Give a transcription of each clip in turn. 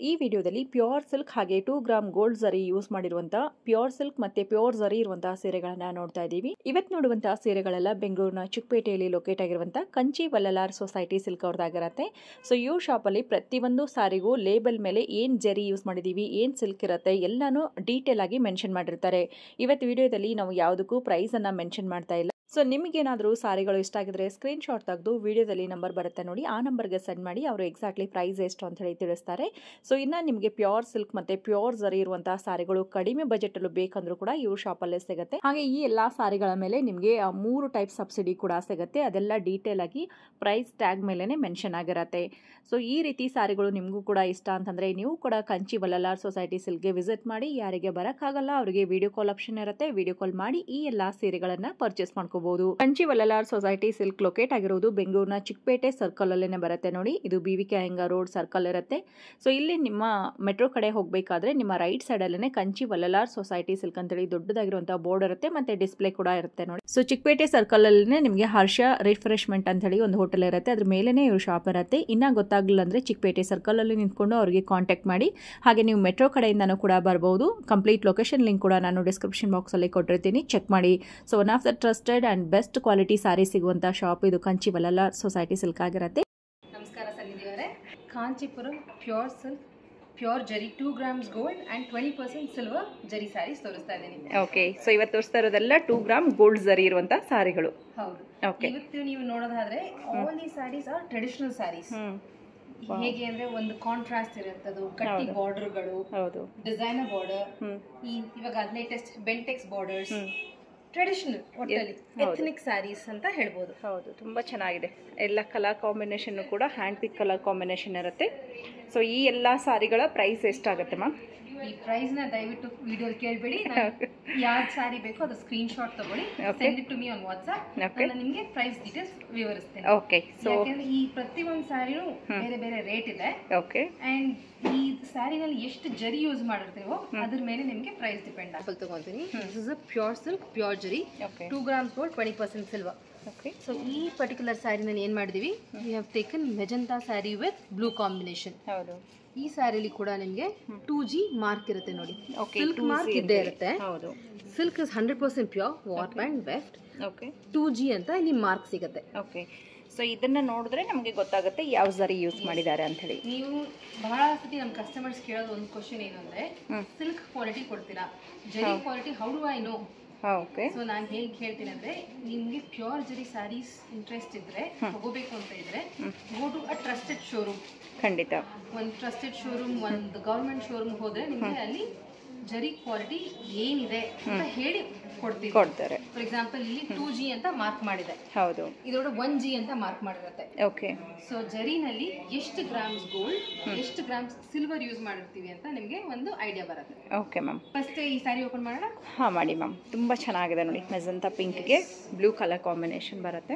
ಈ ವಿಡಿಯೋದಲ್ಲಿ pure silk ಹಾಗೆ two gram gold zari use ಮಾಡಿರುವಂತ ಪ್ಯೂರ್ ಸಿಲ್ಕ್ ಮತ್ತೆ ಪ್ಯೂರ್ ಜರಿ ಇರುವಂತಹ ಸೀರೆಗಳನ್ನ ನೋಡ್ತಾ ಇದ್ದೀವಿ ಇವತ್ತು ನೋಡುವಂತಹ ಸೀರೆಗಳೆಲ್ಲ ಬೆಂಗಳೂರಿನ ಚಿಕ್ಕಪೇಟೆಯಲ್ಲಿ ಲೊಕೇಟ್ ಆಗಿರುವಂತಹ ಕಂಚಿ ವಲ್ಲಲಾರ್ ಸೊಸೈಟಿ ಸಿಲ್ಕ್ ಅವ್ರದ್ದಾಗಿರತ್ತೆ ಸೊ ಈ ಶಾಪಲ್ಲಿ ಪ್ರತಿಯೊಂದು ಸಾರಿಗೂ ಲೇಬಲ್ ಮೇಲೆ ಏನ್ ಜರಿ ಯೂಸ್ ಮಾಡಿದೀವಿ ಏನ್ ಸಿಲ್ಕ್ ಇರುತ್ತೆ ಎಲ್ಲಾನು ಡೀಟೇಲ್ ಆಗಿ ಮೆನ್ಷನ್ ಮಾಡಿರ್ತಾರೆ ಇವತ್ತು ವಿಡಿಯೋದಲ್ಲಿ ನಾವು ಯಾವುದಕ್ಕೂ ಪ್ರೈಸ್ ಅನ್ನ ಮೆನ್ಷನ್ ಮಾಡ್ತಾ ಇಲ್ಲ ಸೊ ನಿಮಗೇನಾದರೂ ಸಾರಿಗಳು ಇಷ್ಟ ಆಗಿದ್ರೆ ಸ್ಕ್ರೀನ್ ಶಾಟ್ ತೆಗೆದು ವಿಡಿಯೋದಲ್ಲಿ ನಂಬರ್ ಬರುತ್ತೆ ನೋಡಿ ಆ ನಂಬರ್ಗೆ ಸೆಂಡ್ ಮಾಡಿ ಅವರು ಎಕ್ಸಾಕ್ಟ್ಲಿ ಪ್ರೈಸ್ ಎಷ್ಟು ಅಂತ ಹೇಳಿ ತಿಳಿಸ್ತಾರೆ ಸೊ ಇನ್ನು ನಿಮಗೆ ಪ್ಯೂರ್ ಸಿಲ್ಕ್ ಮತ್ತೆ ಪ್ಯೂರ್ ಜರಿ ಇರುವಂತಹ ಸಾರಿಗಳು ಕಡಿಮೆ ಬಜೆಟಲ್ಲೂ ಬೇಕಂದ್ರೂ ಕೂಡ ಇವ್ರ ಶಾಪಲ್ಲೇ ಸಿಗುತ್ತೆ ಹಾಗೆ ಈ ಎಲ್ಲ ಸಾರಿಗಳ ಮೇಲೆ ನಿಮಗೆ ಆ ಮೂರು ಟೈಪ್ ಸಬ್ಸಿಡಿ ಕೂಡ ಸಿಗುತ್ತೆ ಅದೆಲ್ಲ ಡೀಟೇಲ್ ಆಗಿ ಪ್ರೈಸ್ ಟ್ಯಾಗ್ ಮೇಲೇ ಮೆನ್ಷನ್ ಆಗಿರುತ್ತೆ ಸೊ ಈ ರೀತಿ ಸಾರಿಗಳು ನಿಮಗೂ ಕೂಡ ಇಷ್ಟ ಅಂತಂದ್ರೆ ನೀವು ಕೂಡ ಕಂಚಿ ವಲ್ಲಲಾರ್ ಸೊಸೈಟಿ ಸಿಲ್ಕ್ಗೆ ವಿಸಿಟ್ ಮಾಡಿ ಯಾರಿಗೆ ಬರೋಕ್ಕಾಗಲ್ಲ ಅವರಿಗೆ ವಿಡಿಯೋ ಕಾಲ್ ಆಪ್ಷನ್ ಇರುತ್ತೆ ವಿಡಿಯೋ ಕಾಲ್ ಮಾಡಿ ಈ ಎಲ್ಲ ಸೀರೆಗಳನ್ನ ಪರ್ಚೇಸ್ ಮಾಡ್ಕೋಬಹುದು Kanchi Vallalar society silk locate ಆಗಿರೋದು ಬೆಂಗಳೂರಿನ ಚಿಕ್ಕಪೇಟೆ ಸರ್ಕಲ್ ಅಲ್ಲೇನೆ ಬರುತ್ತೆ ನೋಡಿ ಇದು B V K Iyengar road circle ಇರುತ್ತೆ ಸೊ ಇಲ್ಲಿ ನಿಮ್ಮ ಮೆಟ್ರೋ ಕಡೆ ಹೋಗಬೇಕಾದ್ರೆ ನಿಮ್ಮ ರೈಟ್ ಸೈಡ್ ಅಲ್ಲೇ ಕಂಚಿ ವಲ್ಲಲಾರ್ ಸೊಸೈಟಿ ಸಿಲ್ಕ್ ಅಂತೇಳಿ ದೊಡ್ಡದಾಗಿರುವಂತಹ ಬೋರ್ಡ್ ಇರುತ್ತೆ ಮತ್ತೆ ಡಿಸ್ಪ್ಲೇ ಕೂಡ ಇರುತ್ತೆ ನೋಡಿ ಸೊ ಚಿಕ್ಕಪೇಟೆ ಸರ್ಕಲ್ ಅಲ್ಲೇ ನಿಮಗೆ ಹರ್ಷ ರಿಫ್ರೆಶ್ಮೆಂಟ್ ಅಂತ ಹೇಳಿ ಒಂದು ಹೋಟೆಲ್ ಇರುತ್ತೆ ಅದ್ರ ಮೇಲೇನೆ ಇವ್ರ ಶಾಪ್ ಇರುತ್ತೆ ಇನ್ನ ಗೊತ್ತಾಗ್ಲಿಲ್ಲ ಅಂದ್ರೆ ಚಿಕ್ಕಪೇಟೆ ಸರ್ಕಲ್ ಅಲ್ಲಿ ನಿಂತ್ಕೊಂಡು ಅವರಿಗೆ ಕಾಂಟ್ಯಾಕ್ಟ್ ಮಾಡಿ ಹಾಗೆ ನೀವು ಮೆಟ್ರೋ ಕಡೆಯಿಂದನೂ ಕೂಡ ಬರಬಹುದು ಕಂಪ್ಲೀಟ್ ಲೊಕೇಶನ್ ಲಿಂಕ್ ಕೂಡ ನಾನು ಡಿಸ್ಕ್ರಿಪ್ಷನ್ ಬಾಕ್ಸ್ ಅಲ್ಲಿ ಕೊಟ್ಟಿರ್ತೀನಿ ಚೆಕ್ ಮಾಡಿ so one of the trusted and best quality sari ಸಿಗುವಂತ ಶಾಪ್ ಇದು ಕಂಚಿ ವಲ್ಲಲಾರ್ ಸೊಸೈಟಿ ಸಿಲ್ಕ್ ಆಗಿರುತ್ತೆ ನಮಸ್ಕಾರ ಸನ್ನಿಧಿ ಅವರೇ Kanchipuram pure silk pure zari two grams gold and twenty percent silver zari saris ತೋರಿಸ್ತಾ ಇದ್ದೀನಿ ಓಕೆ ಸೊ ಇವತ್ತು ತೋರಿಸ್ತಾ ಇರೋದೆಲ್ಲ ಟೂ ಗ್ರಾಮ್ ಗೋಲ್ಡ್ ಜರಿ ಇರುವಂತ ಸಾರಿಗಳು ಹೌದು ಓಕೆ ಇವತ್ತು ನೀವು ನೋಡೋದಾದ್ರೆ all the saris are traditional saris hmm ಹೇಗೆ ಅಂದ್ರೆ ಒಂದು ಕಾಂಟ್ರಾಸ್ಟ್ ಇರುತ್ತದು ಗಟ್ಟಿ ಹೌದು. ಬಾರ್ಡರ್ಗಳು ಹೌದು ಡಿಸೈನರ್ ಬಾರ್ಡರ್ ಹ್ಮ್ ಈ ಇವಾಗ latest Bentex borders hmm traditional ಒಟ್ಟಲ್ಲಿ ಹೌದು. ಎಥನಿಕ್ ಸ್ಯಾರೀಸ್ ಅಂತ ಹೇಳ್ಬೋದು ಹೌದು ತುಂಬ ಚೆನ್ನಾಗಿದೆ ಎಲ್ಲ ಕಲರ್ ಕಾಂಬಿನೇಷನ್ನು ಕೂಡ ಹ್ಯಾಂಡ್ ಪಿಕ್ ಕಲರ್ ಕಾಂಬಿನೇಷನ್ ಇರುತ್ತೆ ಸೊ ಈ ಎಲ್ಲ ಸಾರಿಗಳ ಪ್ರೈಸ್ ಎಷ್ಟಾಗುತ್ತೆ ಮ್ಯಾಮ್ ಈ ಪ್ರೈಸ್ ನ ದಯವಿಟ್ಟು ವಿಡಿಯೋ ಕೇಳಬೇಡಿ ಯಾವ್ದು ಸ್ಯಾರಿ ಬೇಕೋ ಅದು ಸ್ಕ್ರೀನ್ ಶಾಟ್ ತಗೊಳ್ಳಿ Okay. Send it to me on WhatsApp Okay. ನಾನು ನಿಮಗೆ ಪ್ರೈಸ್ ಡೀಟೇಲ್ಸ್ ವಿವರಿಸ್ತೇನೆ ಓಕೆ ಸೊ ಯಾಕೆಂದ್ರೆ ಈ ಪ್ರತಿಯೊಂದು ಸ್ಯಾರಿನೂ ಬೇರೆ ಬೇರೆ ರೇಟ್ ಇದೆ ಓಕೆ ಅಂಡ್ ಈ ಸ್ಯಾರಿನಲ್ಲಿ ಎಷ್ಟು ಜರಿ ಯೂಸ್ ಮಾಡಿರ್ತೀವೋ ಅದ್ರ ಮೇಲೆ ನಿಮಗೆ ಪ್ರೈಸ್ ಡಿಪೆಂಡ್ ಆಗುತ್ತೆ ತಗೊಂತೀನಿ this is a pure silk pure zari okay two grams gold twenty percent silver okay so ಈ ಪರ್ಟಿಕ್ಯುಲರ್ ಸ್ಯಾರಿನಲ್ಲಿ ಏನು ಮಾಡಿದೀವಿ we have taken magenta sari with blue combination ಹೌದು ಈ ಸ್ಯಾರಿಲಿ ಕೂಡ ನಿಮಗೆ ಟೂ ಜಿ ಮಾರ್ಕ್ ಇರುತ್ತೆ ನೋಡಿ ಓಕೆ ಸಿಲ್ಕ್ ಮಾರ್ಕ್ ಇದ್ದೇ ಇರುತ್ತೆ ಹೌದು silk is hundred percent pure ವಾಟ್ and weft okay two G ಅಂತ ಇಲ್ಲಿ ಮಾರ್ಕ್ ಸಿಗುತ್ತೆ ಓಕೆ ಸೊ ಇದನ್ನ ನೋಡಿದ್ರೆ ನಮಗೆ ಗೊತ್ತಾಗುತ್ತೆ ಯಾವ ಸರಿ ಯೂಸ್ ಮಾಡಿದ್ದಾರೆ ಅಂತ ಹೇಳಿ ನೀವು ಬಹಳ ಸತಿ ನಮ್ಮ ಕಸ್ಟಮರ್ಸ್ ಕೇಳೋದು ಒಂದು ಕ್ವಶನ್ ಏನಂದ್ರೆ ಹ್ಮ್. ಸಿಲ್ಕ್ ಕ್ವಾಲಿಟಿ ಕೊಡ್ತೀರಾ zari quality how do I know okay so ನಾನು ಹೇಗೆ ಹೇಳ್ತೀನಿ ಅಂದ್ರೆ ನಿಮಗೆ ಪ್ಯೂರ್ ಜರಿ ಸ್ಯಾರೀಸ್ ಇಂಟ್ರೆಸ್ಟ್ ಇದ್ರೆ ತಗೋಬೇಕು ಅಂತ ಇದ್ರೆ go to a trusted showroom ಖಂಡಿತ ಒಂದು ಟ್ರಸ್ಟೆಡ್ ಶೋರೂಮ್ ಒಂದು ಗೌರ್ಮೆಂಟ್ ಶೋರೂಮ್ ಹೋದ್ರೆ ನಿಮಗೆ ಅಲ್ಲಿ ಜರಿ ಕ್ವಾಲಿಟಿ ಏನಿದೆ ಅಂತ ಹೇಳಿ ಕೊಡ್ತೀವಿ ಕೊಡ್ತಾರೆ ಫಾರ್ ಎಕ್ಸಾಂಪಲ್ ಇಲ್ಲಿ ಟೂ ಜಿ ಅಂತ ಮಾರ್ಕ್ ಮಾಡಿದೆ ಹೌದು ಇದರೊಳಗೆ ಒನ್ ಜಿ ಅಂತ ಮಾರ್ಕ್ ಮಾಡಿರುತ್ತೆ ಓಕೆ ಸೊ ಜರಿನಲ್ಲಿ ಎಷ್ಟು ಗ್ರಾಮ್ಸ್ ಗೋಲ್ಡ್ ಎಷ್ಟು ಗ್ರಾಮ್ಸ್ ಸಿಲ್ವರ್ ಯೂಸ್ ಮಾಡಿರ್ತೀವಿ ಅಂತ ನಿಮಗೆ ಒಂದು ಐಡಿಯಾ ಬರುತ್ತೆ ಓಕೆ ಮ್ಯಾಮ್ ಫಸ್ಟ್ ಈ ಸ್ಯಾರಿ ಓಪನ್ ಮಾಡೋಣ ಹಾಂ ಮಾಡಿ ಮ್ಯಾಮ್ ತುಂಬ ಚೆನ್ನಾಗಿದೆ ನೋಡಿ ಮೆಜಂತಾ ಪಿಂಕ್ಗೆ ಬ್ಲೂ ಕಲರ್ ಕಾಂಬಿನೇಷನ್ ಬರುತ್ತೆ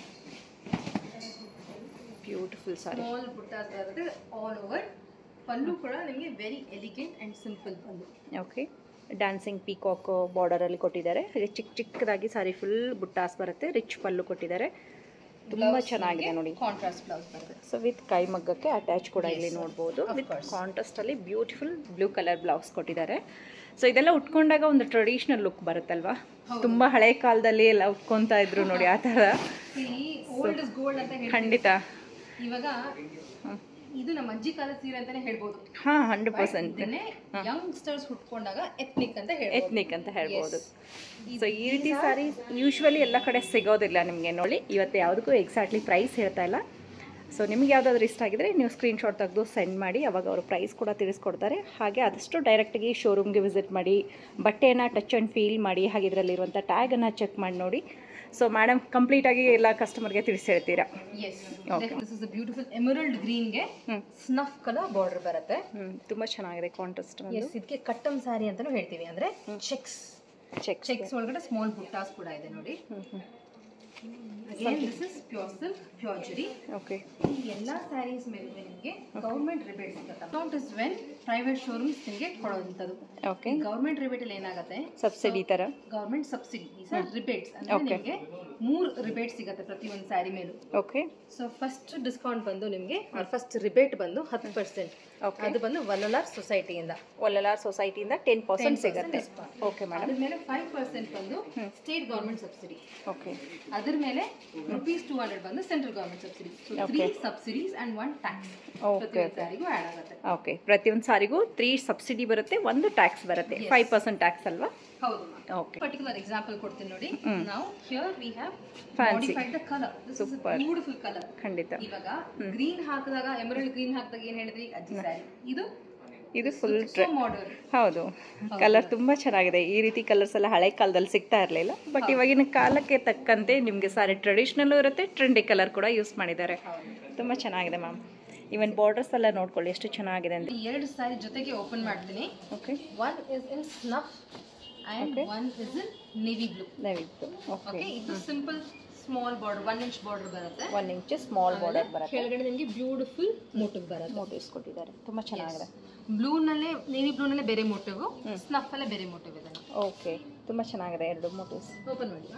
ಬ್ಯೂಟಿಫುಲ್ ಸಾರಿ ಸ್ಮಾಲ್ ಬುಟ್ಟಾಸ್ ಬರುತ್ತೆ ಆಲ್ ಓವರ್ ಪಲ್ಲು ಕೂಡ ನಿಮಗೆ very elegant and simple pallu okay dancing peacock ಬಾರ್ಡರಲ್ಲಿ ಕೊಟ್ಟಿದ್ದಾರೆ ಹಾಗೆ ಚಿಕ್ಕ ಚಿಕ್ಕದಾಗಿ ಸಾರಿ ಫುಲ್ ಬುಟ್ಟಾಸ್ ಬರುತ್ತೆ ರಿಚ್ ಪಲ್ಲು ಕೊಟ್ಟಿದ್ದಾರೆ ತುಂಬ ಚೆನ್ನಾಗಿದೆ ನೋಡಿ ಕಾಂಟ್ರಾಸ್ಟ್ ಬ್ಲೌಸ್ ಬರುತ್ತೆ ಸೊ ವಿತ್ ಕೈ ಮಗ್ಗಕ್ಕೆ ಅಟ್ಯಾಚ್ ಕೂಡ ಇಲ್ಲಿ ನೋಡ್ಬೋದು of ವಿತ್ course. ಕಾಂಟ್ರಾಸ್ಟಲ್ಲಿ ಬ್ಯೂಟಿಫುಲ್ ಬ್ಲೂ ಕಲರ್ ಬ್ಲೌಸ್ ಕೊಟ್ಟಿದ್ದಾರೆ ಸೊ ಇದೆಲ್ಲ ಉಟ್ಕೊಂಡಾಗ ಒಂದು ಟ್ರೆಡಿಷನಲ್ ಲುಕ್ ಬರುತ್ತಲ್ವಾ ತುಂಬ ಹಳೆ ಕಾಲದಲ್ಲಿ ಎಲ್ಲ ಉಟ್ಕೊತಾ ಇದ್ರು ನೋಡಿ ಆ ಥರ ಓಲ್ಡ್ ಇಸ್ ಗೋಲ್ಡ್ ಅಂತ ಹೇಳಿ ಖಂಡಿತ ಇವಾಗ ಇದು ನಮ್ಮ ಅಜ್ಜಿ ಕಾಲದ ಸೀರೆ ಅಂತಾನೆ ಹೇಳ್ಬೋದು ಹಾಂ ಹಂಡ್ರೆಡ್ ಪರ್ಸೆಂಟ್ ಇದನ್ನೇ ಯಂಗ್ಸ್ಟರ್ಸ್ ಹುಟ್ಕೊಂಡಾಗ ಎತ್ನಿಕ್ ಅಂತ ಹೇಳ್ಬೋದು ಎತ್ನಿಕ್ ಅಂತ ಹೇಳ್ಬೋದು ಸೊ ಈ ರೀತಿ ಸಾರಿ ಯೂಶ್ವಲಿ ಎಲ್ಲ ಕಡೆ ಸಿಗೋದಿಲ್ಲ ನಿಮಗೆ ನೋಡಿ ಇವತ್ತು ಯಾವುದಕ್ಕೂ ಎಕ್ಸಾಕ್ಟ್ಲಿ ಪ್ರೈಸ್ ಹೇಳ್ತಾ ಇಲ್ಲ ಸೊ ನಿಮ್ಗೆ ಯಾವುದಾದ್ರೂ ಇಷ್ಟ ಆಗಿದ್ರೆ ನೀವು ಸ್ಕ್ರೀನ್ಶಾಟ್ ತೆಗೆದು ಸೆಂಡ್ ಮಾಡಿ ಅವಾಗ ಅವರು ಪ್ರೈಸ್ ಕೂಡ ತಿಳಿಸ್ಕೊಡ್ತಾರೆ ಹಾಗೆ ಆದಷ್ಟು ಡೈರೆಕ್ಟಾಗಿ ಶೋರೂಮ್ಗೆ ವಿಸಿಟ್ ಮಾಡಿ ಬಟ್ಟೆಯನ್ನು ಟಚ್ ಆ್ಯಂಡ್ ಫೀಲ್ ಮಾಡಿ ಹಾಗೆ ಇದರಲ್ಲಿರುವಂಥ ಟ್ಯಾಗನ್ನು ಚೆಕ್ ಮಾಡಿ ನೋಡಿ ಸೊ ಮೇಡಮ್ ಕಂಪ್ಲೀಟಾಗಿ ಎಲ್ಲ ಕಸ್ಟಮರ್ಗೆ ತಿಳಿಸಿ ಹೇಳ್ತೀರಾ yes Okay. This is beautiful emerald ಗ್ರೀನ್ಗೆ ಹ್ಮ್. ಸ್ನಫ್ ಕಲರ್ ಬಾರ್ಡರ್ ಬರುತ್ತೆ ಹ್ಞೂ ತುಂಬ ಚೆನ್ನಾಗಿದೆ ಕಾಂಟ್ರಾಸ್ಟ್ ಒಂದು ಎಸ್ ಇದಕ್ಕೆ ಕಟ್ಟಮ್ ಸ್ಯಾರಿ ಅಂತಾನೂ ಹೇಳ್ತೀವಿ ಅಂದ್ರೆ ಚೆಕ್ಸ್ ಚೆಕ್ ಚೆಕ್ಸ್ ಒಳಗಡೆ ಸ್ಮಾಲ್ ಬುಟ್ಟಾಸ್ ಕೂಡ ಇದೆ ನೋಡಿ ಹ್ಞೂ ಹ್ಞೂ again this is pure silk pure zari okay ಈ ಎಲ್ಲಾ ಸ್ಯಾರೀಸ್ ಮೇಲೆ ನಿಮಗೆ ಗೌರ್ಮೆಂಟ್ ರಿಬೇಟ್ ಸಿಗುತ್ತೆ amount is when private showrooms ನಿಮಗೆ ಕೊಡುವಂಥದ್ದು ಓಕೆ ಗೌರ್ಮೆಂಟ್ ರಿಬೇಟ್ ಅಲ್ಲಿ ಏನಾಗುತ್ತೆ ಸಬ್ಸಿಡಿ ಥರ ಗೌರ್ಮೆಂಟ್ ಸಬ್ಸಿಡಿ ರಿಬೇಟ್ಸ್ ಅಂದ್ರೆ Okay. ನಿಮಗೆ ಮೂರು ರಿಬೇಟ್ ಸಿಗುತ್ತೆ ಪ್ರತಿ ಒಂದು ಸ್ಯಾರಿ ಮೇಲೂ ಓಕೆ ಸೊ ಫಸ್ಟ್ ಡಿಸ್ಕೌಂಟ್ ಬಂದು ನಿಮಗೆ ಫಸ್ಟ್ ರಿಬೇಟ್ ಬಂದು ಹತ್ತು ಪರ್ಸೆಂಟ್ ಓಕೆ ಅದು ಬಂದು ವಲ್ಲಲಾರ್ ಸೊಸೈಟಿಯಿಂದ ಒಲ್ಲಲಾರ್ ಸೊಸೈಟಿಯಿಂದ ಟೆನ್ ಪರ್ಸೆಂಟ್ ಸಿಗುತ್ತೆ discount. ಓಕೆ ಮೇಡಮ್ ಅದ್ರ ಮೇಲೆ ಫೈವ್ ಪರ್ಸೆಂಟ್ ಬಂದು ಸ್ಟೇಟ್ ಗೌರ್ಮೆಂಟ್ ಸಬ್ಸಿಡಿ ಓಕೆ ಅದ್ರ ಮೇಲೆ ರುಪೀಸ್ ಟೂ ಹಂಡ್ರೆಡ್ ಬಂದು central government subsidy so three subsidies and one tax okay ಪ್ರತಿ ಸ್ಯಾರಿಗೂ ಆ್ಯಡ್ ಆಗುತ್ತೆ ಓಕೆ ಪ್ರತಿಯೊಂದು ಸಾರಿಗೂ ತ್ರೀ ಸಬ್ಸಿಡಿ ಬರುತ್ತೆ ಒಂದು ಟ್ಯಾಕ್ಸ್ ಬರುತ್ತೆ ಫೈವ್ ಪರ್ಸೆಂಟ್ ಟ್ಯಾಕ್ಸ್ ಅಲ್ವಾ ಹೌದು ಓಕೆ ಪರ್ಟಿಕ್ಯುಲರ್ ಎಕ್ಸಾಂಪಲ್ ಕೊಡ್ತೀನಿ ನೋಡಿ ನಾವು here we have Fancy. Modified the colour this is Super. Beautiful colour ಖಂಡಿತ ಇವಾಗ ಗ್ರೀನ್ ಹಾಕಿದಾಗ ಎಮರಲ್ಡ್ ಗ್ರೀನ್ ಹಾಕಿದಾಗ ಏನ್ ಹೇಳಿದ್ರಿ ಅಜ್ಜಿ ಸ್ಯಾರಿ ಇದು ಇದು ಫುಲ್ ಸೊ ಮಾಡರ್ನ್ ಹೌದು ಕಲರ್ ತುಂಬ ಚೆನ್ನಾಗಿದೆ ಈ ರೀತಿ ಕಲರ್ಸ್ ಎಲ್ಲ ಹಳೆ ಕಾಲದಲ್ಲಿ ಸಿಗ್ತಾ ಇರಲಿಲ್ಲ ಬಟ್ ಇವಾಗಿನ ಕಾಲಕ್ಕೆ ತಕ್ಕಂತೆ ನಿಮಗೆ ಸಾರಿ ಟ್ರೆಡಿಷ್ನಲ್ಲು ಇರುತ್ತೆ ಟ್ರೆಂಡಿ ಕಲರ್ ಕೂಡ ಯೂಸ್ ಮಾಡಿದ್ದಾರೆ ತುಂಬ ಚೆನ್ನಾಗಿದೆ ಮ್ಯಾಮ್ ಈವನ್ ಬಾರ್ಡರ್ಸ್ ಎಲ್ಲ ನೋಡ್ಕೊಳ್ಳಿ ಎಷ್ಟು ಚೆನ್ನಾಗಿದೆ ಅಂತ ಈ ಎರಡು ಸ್ಯಾರಿ ಜೊತೆಗೆ ಓಪನ್ ಮಾಡ್ತೀನಿ okay one is in snuff and one is in navy blue ದಯವಿಟ್ಟು ಓಕೆ ಓಕೆ ಇದು simple small border one inch border ಬರುತ್ತೆ ಒನ್ ಇಂಚ್ ಸ್ಮಾಲ್ ಬಾರ್ಡರ್ ಬರುತ್ತೆ ಕೆಳಗಡೆ ನಿಮಗೆ ಬ್ಯೂಟಿಫುಲ್ ಮೋಟಿವ್ ಬರುತ್ತೆ ಮೋಟಿವ್ಸ್ ಕೊಟ್ಟಿದ್ದಾರೆ ತುಂಬ ಚೆನ್ನಾಗಿದೆ ಬ್ಲೂನಲ್ಲೇ ನೇವಿ ಬ್ಲೂನಲ್ಲೇ ಬೇರೆ ಮೋಟಿವ್ ಸ್ನಫ್ ಅಲ್ಲೇ ಬೇರೆ ಮೋಟಿವ್ ಇದೆ ಓಕೆ ತುಂಬ ಚೆನ್ನಾಗಿದೆ ಎರಡು ಮೋಟಿವ್ಸ್ ಓಪನ್ ಮಾಡಿ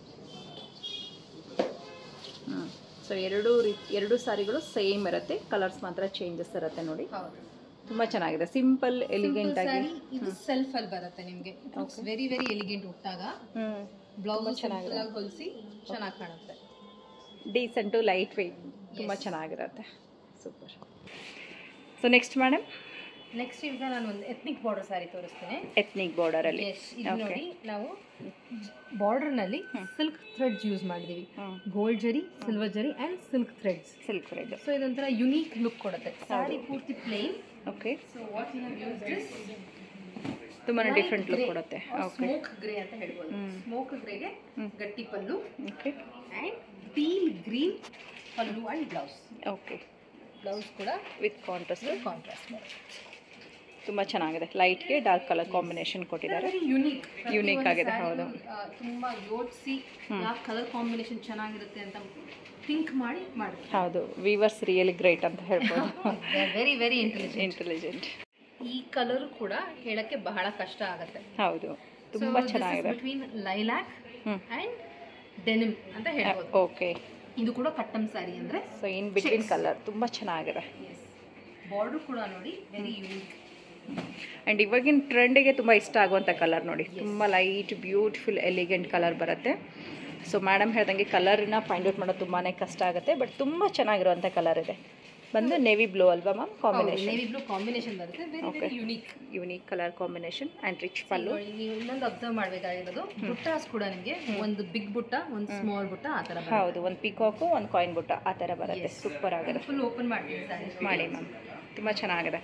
ಹ್ಞೂ ಸೊ ಎರಡು ರೀ ಎರಡು ಸಾರಿಗಳು ಸೇಮ್ ಇರುತ್ತೆ ಕಲರ್ಸ್ ಮಾತ್ರ ಚೇಂಜಸ್ ಇರುತ್ತೆ ನೋಡಿ ಹೌದು ತುಂಬ ಚೆನ್ನಾಗಿದೆ ಸಿಂಪಲ್ ಎಲಿಗೆಂಟ್ ಆಗಿ ಸ್ಯಾರಿ ಇದು ಸೆಲ್ಫ್ ಅಲ್ಲಿ ಬರುತ್ತೆ ನಿಮಗೆ ವೆರಿ ವೆರಿ ಎಲಿಗೆಂಟ್ ಉಟ್ಟಾಗ ಹ್ಞೂ ಬ್ಲೌಸ್ ಚೆನ್ನಾಗಿ ಹೊಲಿಸಿ ಚೆನ್ನಾಗಿ ಕಾಣುತ್ತೆ ಡೀಸೆಂಟು ಲೈಟ್ ವೆಯ್ಟ್ ತುಂಬ ಚೆನ್ನಾಗಿರುತ್ತೆ super so next madam next ಈಗ ನಾನು ಒಂದು ಎತ್ನಿಕ್ ಬಾರ್ಡರ್ ಸ್ಯಾರಿ ತೋರಿಸ್ತೇನೆ ಎತ್ನಿಕ್ ಬಾರ್ಡರಲ್ಲಿ ಎಸ್ ಇದು ನೋಡಿ ನಾವು ಬಾರ್ಡರ್ ನಲ್ಲಿ ಸಿಲ್ಕ್ ಥ್ರೆಡ್ಸ್ ಯೂಸ್ ಮಾಡಿದೀವಿ gold zari silver zari and silk threads silk red so ಇದೊಂಥರ ಯುನೀಕ್ ಲುಕ್ ಕೊಡುತ್ತೆ ಸ್ಯಾರಿ ಪೂರ್ತಿ plain okay so what you have use this ತುಂಬಾ ಡಿಫ್ರೆಂಟ್ ಲುಕ್ ಕೊಡುತ್ತೆ ಓಕೆ ಸ್ಮೋಕ್ ಗ್ರೇ ಅಂತ ಹೇಳ್ಬೋದು ಸ್ಮೋಕ್ ಗ್ರೇಗೆ ಗಟ್ಟಿ pallu okay and pale green pallu and blouse okay blouse ಕೂಡ ವಿತ್ ಕಾಂಟ್ರಾಸ್ಟ್ ಕಾಂಟ್ರಾಸ್ಟ್ ತುಂಬ ಚೆನ್ನಾಗಿದೆ ಲೈಟ್ಗೆ ಡಾರ್ಕ್ ಕಲರ್ ಕಾಂಬಿನೇಷನ್ ಕೊಟ್ಟಿದ್ದಾರೆ ವೆರಿ ಯುನೀಕ್ Unique ಆಗಿದೆ, ಹೌದು. ತುಂಬಾ ಯೋಚಿಸಿ ಯಾವ ಕಲರ್ ಕಾಂಬಿನೇಷನ್ ಚೆನ್ನಾಗಿರುತ್ತೆ ಅಂತ ಥಿಂಕ್ ಮಾಡಿ ಮಾಡಿ ಹೌದು ವೀವರ್ಸ್ ರಿಯಲಿ ಗ್ರೇಟ್ ಅಂತ ಹೇಳ್ಬೋದು ವೆರಿ ವೆರಿ ಇಂಟೆಲಿಜೆಂಟ್ ಇಂಟೆಲಿಜೆಂಟ್ ಈ ಕಲರ್ ಕೂಡ ಹೇಳಕ್ಕೆ ಬಹಳ ಕಷ್ಟ ಆಗುತ್ತೆ ಹೌದು ತುಂಬ ಚೆನ್ನಾಗಿದೆ between lilac hmm. And denim ಅಂತ ಹೇಳ್ಬೋದು ಓಕೆ ಇದು ಕೂಡ ಕಟ್ಟಮ್ ಸ್ಯಾರಿ ಅಂದ್ರೆ ಸೊ ಇನ್ ಬಿಟ್ವೀನ್ ಕಲರ್ ತುಂಬ ಚೆನ್ನಾಗಿದೆ ಬಾರ್ಡರ್ ಕೂಡ ನೋಡಿ ವೆರಿ ಯುನೀಕ್ ಆ್ಯಂಡ್ ಇವಾಗಿನ ಟ್ರೆಂಡಿಗೆ ತುಂಬ ಇಷ್ಟ ಆಗುವಂಥ ಕಲರ್ ನೋಡಿ ತುಂಬ ಲೈಟ್ ಬ್ಯೂಟಿಫುಲ್ ಎಲಿಗೆಂಟ್ ಕಲರ್ ಬರುತ್ತೆ ಸೊ ಮೇಡಮ್ ಹೇಳ್ದಂಗೆ ಕಲರ್ನ ಫೈಂಡ್ ಔಟ್ ಮಾಡೋದು ತುಂಬಾ ಕಷ್ಟ ಆಗುತ್ತೆ ಬಟ್ ತುಂಬ ಚೆನ್ನಾಗಿರುವಂಥ ಕಲರ್ ಇದೆ ಬಂದು ನೇವಿ ಬ್ಲೂ ಅಲ್ವಾ ma'am combination navy blue combination ಬರುತ್ತೆ very very unique unique colour combination and rich pallu ನೀವು ಇನ್ನೊಂದು ಅಬ್ಸರ್ವ್ ಮಾಡಬೇಕಾಗಿರೋದು ಬುಟ್ಟಾಸ್ ಕೂಡ ನಿಮಗೆ ಒಂದು ಬಿಗ್ ಬುಟ್ಟ ಒಂದು ಸ್ಮಾಲ್ ಬುಟ್ಟ ಆ ಥರ ಬರುತ್ತೆ ಹೌದು ಒಂದು ಪಿಕಾಕು ಒಂದು ಕಾಯಿನ್ ಬುಟ್ಟ ಆ ಥರ ಬರುತ್ತೆ ಸೂಪರ್ ಆಗಿದೆ ಫುಲ್ ಓಪನ್ ಮಾಡ್ತೀನಿ ಸ್ಯಾರಿ ಮಾಡಿ ಮ್ಯಾಮ್ ತುಂಬ ಚೆನ್ನಾಗಿದೆ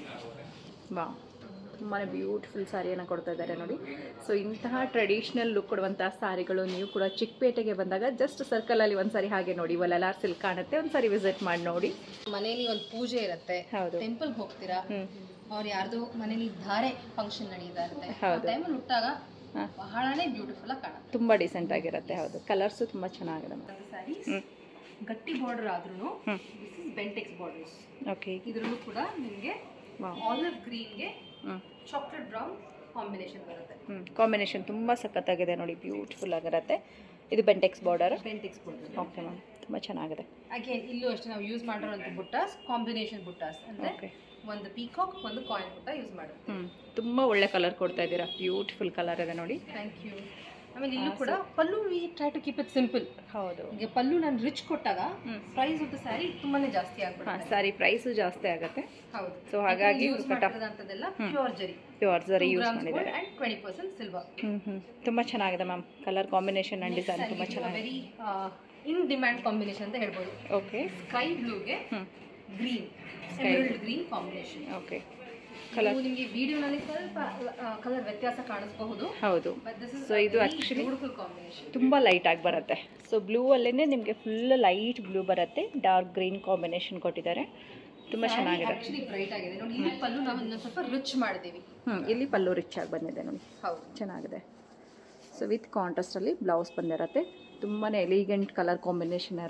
ವಾ ತುಂಬಾ ಬ್ಯೂಟಿಫುಲ್ ಸ್ಯಾರಿಯನ್ನು ಕೊಡ್ತಾ ಇದ್ದಾರೆ ನೋಡಿ ಸೊ ಇಂತಹ ಟ್ರೆಡಿಷ್ನಲ್ ಲುಕ್ ಕೊಡುವಂತಹ ಸ್ಯಾರಿಗಳು ನೀವು ಕೂಡ ಚಿಕ್ಕಪೇಟೆಗೆ ಬಂದಾಗ ಜಸ್ಟ್ ಸರ್ಕಲಲ್ಲಿ ಒಂದು ಸಾರಿ ಹಾಗೆ ನೋಡಿ ಒಲೆಲಾರ್ ಸಿಲ್ಕ್ ಕಾಣುತ್ತೆ ಒಂದು ಸಾರಿ ವಿಸಿಟ್ ಮಾಡಿ ನೋಡಿ ಮನೇಲಿ ಒಂದು ಪೂಜೆ ಇರುತ್ತೆ ಹೌದು ಟೆಂಪಲ್ ಹೋಗ್ತೀರಾ ಹ್ಞೂ ಅವ್ರು ಯಾರ್ದೋ ಮನೇಲಿ ಧಾರೆ ಫಂಕ್ಷನ್ ನಡೀತಾ ಇರುತ್ತೆ ಆ ಹೌದು. ಟೈಮಲ್ಲಿ ಹುಟ್ಟಾಗ ಹಾ. ಬಹಳನೇ ಬ್ಯೂಟಿಫುಲ್ ಆಗಿ ಕಾಣುತ್ತೆ ತುಂಬ ಡಿಸೆಂಟ್ ಆಗಿರುತ್ತೆ ಹೌದು ಕಲರ್ಸು ತುಂಬ ಚೆನ್ನಾಗಿದೆ ಮ್ಯಾಮ್ ಸ್ಯಾರೀಸ್ ಹ್ಞೂ ಗಟ್ಟಿ ಬಾರ್ಡರ್ ಆದ್ರೂ ಹ್ಞೂ this is Bentex borders okay ಇದರಲ್ಲೂ ಕೂಡ ನಿಮಗೆ ವಾವ್ ಆಲಿವ್ ಗ್ರೀನ್ಗೆ ಹ್ಞೂ ಚಾಕ್ಲೇಟ್ ಬ್ರೌನ್ ಕಾಂಬಿನೇಷನ್ ಬರುತ್ತೆ ಹ್ಞೂ ಕಾಂಬಿನೇಷನ್ ತುಂಬ ಸಖತ್ತಾಗಿದೆ ನೋಡಿ ಬ್ಯೂಟಿಫುಲ್ ಆಗಿರುತ್ತೆ ಇದು Bentex border Bentex border okay ma'am ತುಂಬ ಚೆನ್ನಾಗಿದೆ ಅಗೇನ್ ಇಲ್ಲೂ ಅಷ್ಟೇ ನಾವು ಯೂಸ್ ಮಾಡಿರೋಂಥ ಬುಟ್ಟಾಸ್ ಕಾಂಬಿನೇಷನ್ ಬುಟ್ಟಾಸ್ ಅಂದ್ರೆ ಓಕೆ ಒಂದು ಪೀಕಾಕ್ ಒಂದು ಕಾಯಿನ್ ಬುಟ್ಟ ಯೂಸ್ ಮಾಡಿರ್ತೀವಿ ಹ್ಞೂ ತುಂಬ ಒಳ್ಳೆ ಕಲರ್ ಕೊಡ್ತಾ ಇದ್ದೀರಾ ಬ್ಯೂಟಿಫುಲ್ ಕಲರ್ ಇದೆ ನೋಡಿ ಥ್ಯಾಂಕ್ ಯು ಆಮೇಲೆ ಇಲ್ಲೂ ಕೂಡ pallu we try to keep it simple ಹೌದು ಈಗ ಪಲ್ಲು ನಾನು ರಿಚ್ ಕೊಟ್ಟಾಗ hmm. Price of the sari ತುಂಬಾನೇ ಜಾಸ್ತಿ ಹಾಂ ಆಗ್ಬಿಡುತ್ತೆ ಸಾರಿ ಪ್ರೈಸು ಜಾಸ್ತಿ ಆಗುತ್ತೆ ಹೌದು ಸೊ ಹಾಗಾಗಿ ಯೂಸ್ ಕಟ್ ಆಫ್ ಮಾಡಿರೋದಂಥದ್ದೆಲ್ಲ ಪ್ಯೂರ್ ಜರಿ ಪ್ಯೂರ್ ಸರಿ ಯೂಸ್ ಮಾಡಿದ್ದಾರೆ ಅಂಡ್ ಟ್ವೆಂಟಿ ಪರ್ಸೆಂಟ್ ಸಿಲ್ವರ್ ಹ್ಞೂ ಹ್ಞೂ ತುಂಬ ಚೆನ್ನಾಗಿದೆ ma'am colour combination and design ತುಂಬ ಚೆನ್ನಾಗಿದೆ ವೆರಿ ಇನ್ ಡಿಮ್ಯಾಂಡ್ ಕಾಂಬಿನೇಷನ್ ಅಂತ ಹೇಳ್ಬೋದು ಓಕೆ ಸ್ಕೈ ಬ್ಲೂಗೆ ಹ್ಞೂ green emerald green combination okay colour ನಿಮಗೆ ವಿಡಿಯೋನಲ್ಲಿ ಸ್ವಲ್ಪ ಕಲರ್ ವ್ಯತ್ಯಾಸ ಕಾಣಿಸಬಹುದು ಹೌದು ಬಟ್ ದಿಸ್ ಇಸ್ So ಇದು actually- ಬ್ಯೂಟಿಫುಲ್ ಕಾಂಬಿನೇಷನ್ ತುಂಬ ಲೈಟಾಗಿ ಬರುತ್ತೆ ಸೊ ಬ್ಲೂ ಅಲ್ಲೇ ನಿಮಗೆ ಫುಲ್ ಲೈಟ್ ಬ್ಲೂ ಬರುತ್ತೆ ಡಾರ್ಕ್ ಗ್ರೀನ್ ಕಾಂಬಿನೇಷನ್ ಕೊಟ್ಟಿದ್ದಾರೆ ತುಂಬ ಚೆನ್ನಾಗಿದೆ ಆಕ್ಚುಲಿ ಬ್ರೈಟ್ ಆಗಿದೆ ನೋಡಿ ಇಲ್ಲಿ ಪಲ್ಲು ನಾವು ಇನ್ನೊಂದು ಸ್ವಲ್ಪ ರಿಚ್ ಮಾಡಿದ್ದೀವಿ ಹ್ಞೂ ಇಲ್ಲಿ ಪಲ್ಲು ರಿಚ್ ಆಗಿ ಬಂದಿದೆ ನೋಡಿ ಹೌದು ಚೆನ್ನಾಗಿದೆ ಸೊ ವಿತ್ ಕಾಂಟ್ರಾಸ್ಟಲ್ಲಿ ಬ್ಲೌಸ್ ಬಂದಿರುತ್ತೆ ತುಂಬಾ ಎಲಿಗೆಂಟ್ ಕಲರ್ ಕಾಂಬಿನೇಷನ್ ಇರುತ್ತೆ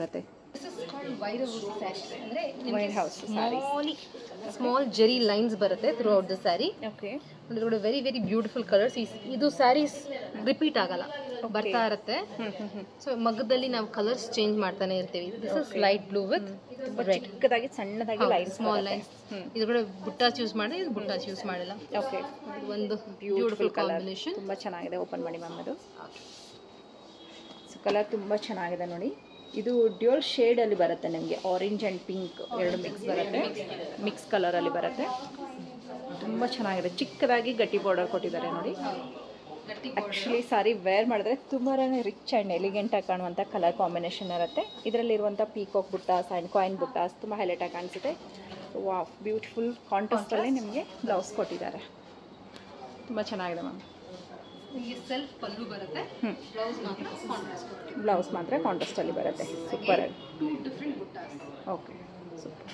this is called wire house saris ಅಂದರೆ Wire house sarees. Small small zari lines ಬರುತ್ತೆ throughout the sari okay ಕೂಡ ವೆರಿ ವೆರಿ ಬ್ಯೂಟಿಫುಲ್ ಕಲರ್ಸ್ ಇದು ಸ್ಯಾರೀಸ್ ರಿಪೀಟ್ ಆಗಲ್ಲ ಬರ್ತಾ ಇರುತ್ತೆ ಹ್ಮ್ ಹ್ಮ್ ಹ್ಮ್ ಸೊ ಮಗ್ಗದಲ್ಲಿ ನಾವು ಕಲರ್ಸ್ ಚೇಂಜ್ ಮಾಡ್ತಾನೆ ಇರ್ತೀವಿ this is light blue with red ಚಿಕ್ಕದಾಗಿ ಸಣ್ಣದಾಗಿ ಲೈನ್ಸ್ ಸ್ಮಾಲ್ ಲೈನ್ಸ್ ಹ್ಮ್. ಇದು ಕೂಡ ಬುಟ್ಟಾಸ್ ಯೂಸ್ ಮಾಡಿದ್ರೆ ಇದು ಬುಟ್ಟಾಸ್ ಯೂಸ್ ಮಾಡಿಲ್ಲ ಓಕೆ ಇದು ಒಂದು ಬ್ಯೂಟಿಫುಲ್ ಬ್ಯೂಟಿಫುಲ್ ಕಲರ್ ಕಾಂಬಿನೇಷನ್ ತುಂಬ ಚೆನ್ನಾಗಿದೆ ಓಪನ್ ಮಾಡಿ ಮ್ಯಾಮ್ ಅದು ಸೊ ಕಲರ್ ತುಂಬ ಚೆನ್ನಾಗಿದೆ ನೋಡಿ ಇದು ಡ್ಯೂಲ್ ಶೇಡಲ್ಲಿ ಬರುತ್ತೆ ನಿಮಗೆ ಆರೆಂಜ್ ಆ್ಯಂಡ್ ಪಿಂಕ್ ಎರಡು ಮಿಕ್ಸ್ ಬರುತ್ತೆ ಮಿಕ್ಸ್ ಕಲರಲ್ಲಿ ಬರುತ್ತೆ ತುಂಬ ಚೆನ್ನಾಗಿದೆ ಚಿಕ್ಕದಾಗಿ ಗಟ್ಟಿ ಬಾರ್ಡರ್ ಕೊಟ್ಟಿದ್ದಾರೆ ನೋಡಿ ಗಟ್ಟಿ ಆ್ಯಕ್ಚುಲಿ ಸಾರಿ ವೇರ್ ಮಾಡಿದ್ರೆ ತುಂಬಾ ರಿಚ್ ಆ್ಯಂಡ್ ಎಲಿಗೆಂಟಾಗಿ ಕಾಣುವಂಥ ಕಲರ್ ಕಾಂಬಿನೇಷನ್ ಇರುತ್ತೆ ಇದರಲ್ಲಿರುವಂಥ peacock buttas and coin buttas ತುಂಬ ಹೈಲೈಟಾಗಿ ಕಾಣಿಸುತ್ತೆ ವಾ ಬ್ಯೂಟಿಫುಲ್ ಕಾಂಟ್ರಾಸ್ಟಲ್ಲಿ ನಿಮಗೆ ಬ್ಲೌಸ್ ಕೊಟ್ಟಿದ್ದಾರೆ ತುಂಬ ಚೆನ್ನಾಗಿದೆ ಮ್ಯಾಮ್ ನಿಮಗೆ ಸೆಲ್ಫ್ ಪಲ್ಲು ಬರುತ್ತೆ ಹ್ಞೂ ಬ್ಲೌಸ್ ಮಾತ್ರ ಕಾಂಟ್ರಾಸ್ಟ್ ಬ್ಲೌಸ್ ಮಾತ್ರ ಕಾಂಟ್ರಾಸ್ಟಲ್ಲಿ ಬರುತ್ತೆ super two different buttas okay super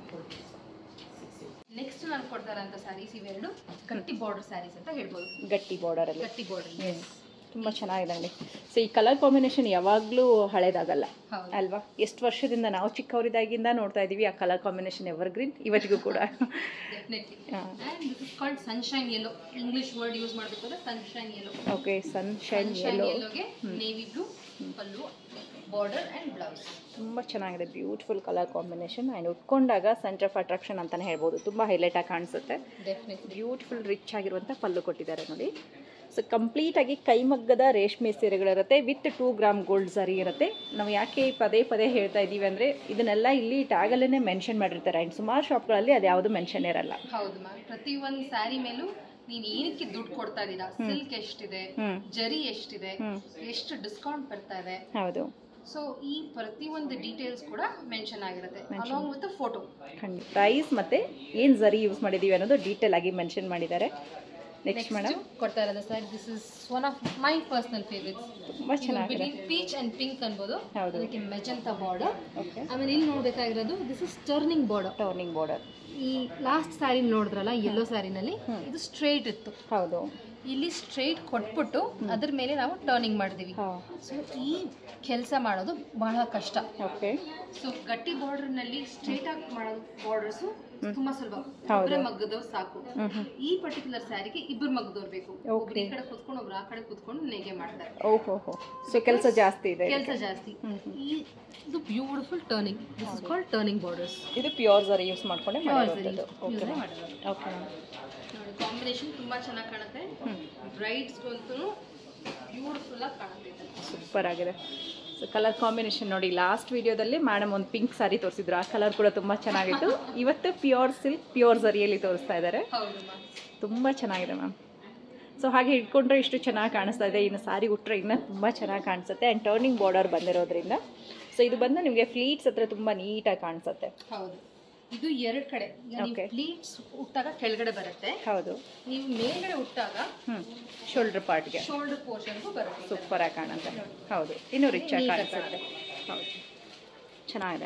next ನಾನು ಕೊಡ್ತಾ ಇರೋಂಥ ಸ್ಯಾರೀಸ್ ಇವೆರಡು ಗಟ್ಟಿ ಬಾರ್ಡರ್ ಸ್ಯಾರೀಸ್ ಅಂತ ಹೇಳ್ಬೋದು ಗಟ್ಟಿ ಬಾರ್ಡರಲ್ಲಿ ಗಟ್ಟಿ ಬಾರ್ಡರ್ ತುಂಬ ಚೆನ್ನಾಗಿದೆ ಅಂడి ಸೊ ಈ ಕಲರ್ ಕಾಂಬಿನೇಷನ್ ಯಾವಾಗಲೂ ಹಳೇದಾಗಲ್ಲ ಹೌದು ಅಲ್ವಾ ಎಷ್ಟು ವರ್ಷದಿಂದ ನಾವು ಚಿಕ್ಕವರಿದ್ದಾಗಿಂದ ನೋಡ್ತಾ ಇದ್ದೀವಿ ಆ ಕಲರ್ ಕಾಂಬಿನೇಷನ್ ಎವರ್ ಗ್ರೀನ್ ಇವತ್ತಿಗೂ ಕೂಡ ಡೆಫಿನೆಟ್ಲಿ ಹಾಂ and this is called sunshine yellow English word use ಮಾಡಬೇಕಾದ್ರೆ sunshine yellow okay sunshine sunshine yellow ಯೆಲ್ಲೋಗೆ navy blue pallu border and blouse ತುಂಬ ಚೆನ್ನಾಗಿದೆ ಬ್ಯೂಟಿಫುಲ್ ಕಲರ್ ಕಾಂಬಿನೇಷನ್ ಆ್ಯಂಡ್ ಉಟ್ಕೊಂಡಾಗ ಸೆಂಟರ್ ಆಫ್ ಅಟ್ರಾಕ್ಷನ್ ಅಂತಲೇ ಹೇಳ್ಬೋದು ತುಂಬ ಹೈಲೈಟಾಗಿ ಕಾಣಿಸುತ್ತೆ ಡೆಫಿನೆಟ್ಲಿ ಬ್ಯೂಟಿಫುಲ್ ರಿಚ್ ಆಗಿರುವಂಥ ಪಲ್ಲು ಕೊಟ್ಟಿದ್ದಾರೆ ನೋಡಿ ಸೊ ಕಂಪ್ಲೀಟಾಗಿ ಕೈಮಗ್ಗದ ರೇಷ್ಮೆ ಸೀರೆಗಳಿರುತ್ತೆ ವಿತ್ ಟೂ ಗ್ರಾಮ್ ಗೋಲ್ಡ್ ಸರಿ ಇರುತ್ತೆ ನಾವು ಯಾಕೆ ಪದೇ ಪದೇ ಹೇಳ್ತಾ ಇದ್ದೀವಿ ಅಂದರೆ ಇದನ್ನೆಲ್ಲ ಇಲ್ಲಿ ಟ್ಯಾಗಲ್ಲೇ ಮೆನ್ಷನ್ ಮಾಡಿರ್ತಾರೆ ಆ್ಯಂಡ್ ಸುಮಾರು ಶಾಪ್ಗಳಲ್ಲಿ ಅದು ಯಾವುದು ಮೆನ್ಷನ್ ಇರಲ್ಲ ಹೌದು ಮ್ಯಾಮ್ ಪ್ರತಿ ಒಂದು ಸ್ಯಾರಿ ಮೇಲೂ ನೀನು ಏನಕ್ಕೆ ದುಡ್ಡು ಕೊಡ್ತಾ ಇದ್ದೀರಾ ಸಿಲ್ಕ್ ಎಷ್ಟಿದೆ ಹ್ಞೂ ಜರಿ ಎಷ್ಟಿದೆ ಹ್ಞೂ ಎಷ್ಟು ಡಿಸ್ಕೌಂಟ್ ಬರ್ತಾ ಇದೆ ಹೌದು ಸೊ ಈ ಪ್ರತಿಯೊಂದು ಡೀಟೇಲ್ಸ್ ಕೂಡ ಮೆನ್ಷನ್ ಆಗಿರುತ್ತೆ ಅಲಾಂಗ್ ವಿತ್ ಫೋಟೋ ಖಂಡಿತ ಪ್ರೈಸ್ ಮತ್ತು ಏನು ಸರಿ ಯೂಸ್ ಮಾಡಿದ್ದೀವಿ ಅನ್ನೋದು ಡೀಟೇಲ್ ಆಗಿ ಮೆನ್ಷನ್ ಮಾಡಿದ್ದಾರೆ ನೆಕ್ಸ್ಟ್ ಮೇಡಮ್ ಕೊಡ್ತಾ ಇರೋದು sir this is one of my personal favourites ತುಂಬ ಚೆನ್ನಾಗಿದೆ ಪೀಚ್ ಅಂಡ್ ಪಿಂಕ್ ಅನ್ಬೋದು ಹೌದು ಅದಕ್ಕೆ ಮೆಜಂತ ಬಾರ್ಡರ್ ಓಕೆ ಆಮೇಲೆ ಇಲ್ಲಿ ನೋಡ್ಬೇಕಾಗಿರೋದು this is turning border turning border ಈ ಲಾಸ್ಟ್ ಸ್ಯಾರಿ ನೋಡಿದ್ರಲ್ಲ ಯೆಲ್ಲೋ ಸ್ಯಾರಿನಲ್ಲಿ ಇದು ಸ್ಟ್ರೈಟ್ ಇತ್ತು ಹೌದು ಇಲ್ಲಿ ಸ್ಟ್ರೈಟ್ ಕೊಟ್ಬಿಟ್ಟು ಅದ್ರ ಮೇಲೆ ನಾವು ಟರ್ನಿಂಗ್ ಮಾಡಿದೀವಿ ಹಾಂ ಸೊ ಈ ಕೆಲಸ ಮಾಡೋದು ಬಹಳ ಕಷ್ಟ ಓಕೆ ಸೊ ಗಟ್ಟಿ ಬಾರ್ಡರ್ನಲ್ಲಿ ಸ್ಟ್ರೈಟ್ ಆಗಿ ಮಾಡೋದು ಬಾರ್ಡರ್ಸು ತುಂಬಾ ಸುಲಭ ಹೌದು. ಒಬ್ಬರೇ ಮಗ್ಗದವ್ರು ಸಾಕು ಹ್ಞೂ ಹ್ಞೂ ಈ ಪರ್ಟಿಕ್ಯುಲರ್ ಸ್ಯಾರಿಗೆ ಇಬ್ಬರು ಮಗ್ಗದವ್ರು ಬೇಕು ಒಬ್ರು Okay. ಈ ಕಡೆ ಕುತ್ಕೊಂಡು ಒಬ್ರು ಆ ಕಡೆ ಕುತ್ಕೊಂಡು ನೇಗೆ ಮಾಡ್ತಾರೆ ಓಹೋ ಹೋ ಸೊ ಕೆಲಸ ಜಾಸ್ತಿ ಇದೆ ಕೆಲಸ ಜಾಸ್ತಿ ಹ್ಮ್, ಹ್ಮ್. ಈ ಇದು beautiful turning this is called turning borders ಇದು ಪ್ಯೂರ್ ಸರಿ ಯೂಸ್ ಮಾಡ್ಕೊಂಡೆ ಮಾಡಿರೋದು ಓಕೆ ಮಾಡಿರೋದು ಓಕೆ ನೋಡಿ ಕಾಂಬಿನೇಷನ್ ತುಂಬಾ ಚೆನ್ನಾಗಿ ಕಾಣುತ್ತೆ ಹ್ಞೂ ಬ್ರೈಡ್ಸ್ಗಂತೂ ಬ್ಯೂಟಿಫುಲ್ ಆಗಿ ಕಾಣುತ್ತೆ ಇದು. ಸೂಪರ್ ಆಗಿದೆ ಸೊ ಕಲರ್ ಕಾಂಬಿನೇಷನ್ ನೋಡಿ ಲಾಸ್ಟ್ ವಿಡಿಯೋದಲ್ಲಿ ಮೇಡಮ್ ಒಂದು ಪಿಂಕ್ ಸಾರಿ ತೋರಿಸಿದ್ರು ಆ ಕಲರ್ ಕೂಡ ತುಂಬ ಚೆನ್ನಾಗಿತ್ತು ಇವತ್ತು ಪ್ಯೂರ್ ಸಿಲ್ಕ್ ಪ್ಯೂರ್ ಸರಿಯಲ್ಲಿ ತೋರಿಸ್ತಾ ಇದ್ದಾರೆ ಹೌದು ಮ್ಯಾಮ್ ತುಂಬ ಚೆನ್ನಾಗಿದೆ ಮ್ಯಾಮ್ ಸೊ ಹಾಗೆ ಇಟ್ಕೊಂಡ್ರೆ ಇಷ್ಟು ಚೆನ್ನಾಗಿ ಕಾಣಿಸ್ತಾ ಇದೆ ಇನ್ನು ಸಾರಿ ಉಟ್ಟರೆ ಇನ್ನೂ ತುಂಬ ಚೆನ್ನಾಗಿ ಕಾಣಿಸುತ್ತೆ ಆ್ಯಂಡ್ ಟರ್ನಿಂಗ್ ಬಾರ್ಡರ್ ಬಂದಿರೋದ್ರಿಂದ ಸೊ ಇದು ಬಂದು ನಿಮಗೆ ಫ್ಲೀಟ್ಸ್ ಹತ್ರ ತುಂಬ ನೀಟಾಗಿ ಕಾಣಿಸುತ್ತೆ ಹೌದು ಇದು ಎರಡು ಕಡೆ ಈಗ ನೀವು Okay. ಪ್ಲೀಟ್ಸ್ ಉಟ್ಟಾಗ ಕೆಳಗಡೆ ಬರುತ್ತೆ ಹೌದು ನೀವು ಮೇಲ್ಗಡೆ ಉಟ್ಟಾಗ ಹ್ಞೂ ಶೋಲ್ಡರ್ ಪಾರ್ಟ್ಗೆ ಶೋಲ್ಡರ್ ಪೋರ್ಷನ್ಗೂ ಬರುತ್ತೆ ಸೂಪರಾಗಿ ಕಾಣುತ್ತೆ ಹೌದು ಇನ್ನೂ ರಿಚ್ ಆಗಿ Neat ಆಗಿ ಕಾಣಿಸುತ್ತೆ ಹೌದು ಚೆನ್ನಾಗಿದೆ